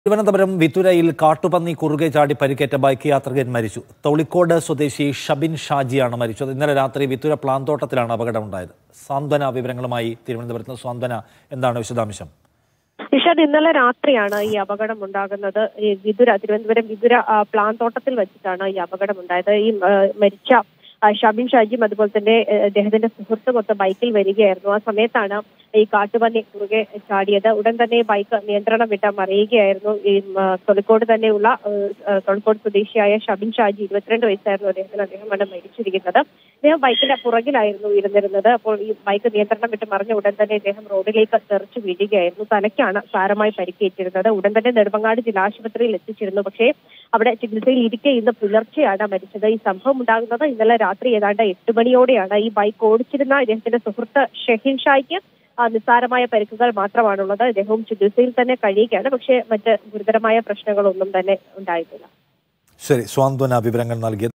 തിരുവനന്തപുരം വിതുരയിൽ കാട്ടുപന്നി കുറുകെ ചാടി പരിക്കേറ്റ ബൈക്ക് യാത്രികൻ മരിച്ചു തൊളിക്കോട് സ്വദേശി ഷബിൻ ഷാജിയാണ് മരിച്ചത് ഇന്നലെ രാത്രി വിതുര പ്ലാന്തോട്ടത്തിലാണ് അപകടമുണ്ടായത് സാന്ത്വന വിവരങ്ങളുമായി തിരുവനന്തപുരത്ത് നിന്ന് സാന്ത്വന എന്താണ് വിശദാംശം നിഷാദ് ഇന്നലെ രാത്രിയാണ് ഈ അപകടം ഉണ്ടാകുന്നത് ഈ വിതുര തിരുവനന്തപുരം വിതുര ആ, പ്ലാൻ തോട്ടത്തിൽ വെച്ചിട്ടാണ് ഈ അപകടം ഉണ്ടായത് ഈ ആ, മരിച്ച ആ, ഷബിൻ ഷാജിയും അതുപോലെ തന്നെ ഏ, അദ്ദേഹത്തിന്റെ സുഹൃത്തുമൊത്ത് ബൈക്കിൽ വരികയായിരുന്നു ആ സമയത്താണ് ഈ കാട്ടുപന്നി കുറുകെ ചാടിയത് ഉടൻ തന്നെ ബൈക്ക് നിയന്ത്രണം വിട്ട് മറിയുകയായിരുന്നു ഈ ആ, തൊളിക്കോട് തന്നെയുള്ള ആ, ആ, തൊളിക്കോട് സ്വദേശിയായ ഷബിൻ ഷാജി ഇരുപത്തിരണ്ട് വയസ്സായിരുന്നു അദ്ദേഹത്തിന് അദ്ദേഹമാണ് മരിച്ചിരിക്കുന്നത് ഇദ്ദേഹം ബൈക്കിന്റെ പുറകിലായിരുന്നു ഇരുന്നിരുന്നത് അപ്പോൾ ഈ ബൈക്ക് നിയന്ത്രണം വിട്ട് മറിഞ്ഞ ഉടൻ തന്നെ ഇദ്ദേഹം റോഡിലേക്ക് തെറിച്ചു വീഴുകയായിരുന്നു തലയ്ക്കാണ് സാരമായി പരിക്കേറ്റിരുന്നത് ഉടൻ തന്നെ നെടുമങ്ങാട് ജില്ലാശുപത്രിയിൽ എത്തിച്ചിരുന്നു പക്ഷേ അവിടെ ചികിത്സയിൽ ഇരിക്കെ ഇന്ന് പുലർച്ചെയാണ് മരിച്ചത് ഈ സംഭവം ഉണ്ടാകുന്നത് ഇന്നലെ രാത്രി ഏതാണ്ട് എട്ട് മണിയോടെയാണ് ഈ ബൈക്ക് ഓടിച്ചിരുന്ന ഇദ്ദേഹത്തിന്റെ സുഹൃത്ത് ഷെഹിൻ ഷായ്ക്ക് ആ, നിസ്സാരമായ പരിക്കുകൾ മാത്രമാണുള്ളത് ഇദ്ദേഹവും ചികിത്സയിൽ തന്നെ കഴിയുകയാണ് പക്ഷേ മറ്റ് ഗുരുതരമായ പ്രശ്നങ്ങളൊന്നും തന്നെ ഉണ്ടായിട്ടില്ല ശരി സ്വാന്തന വിവരങ്ങൾ നൽകിയത്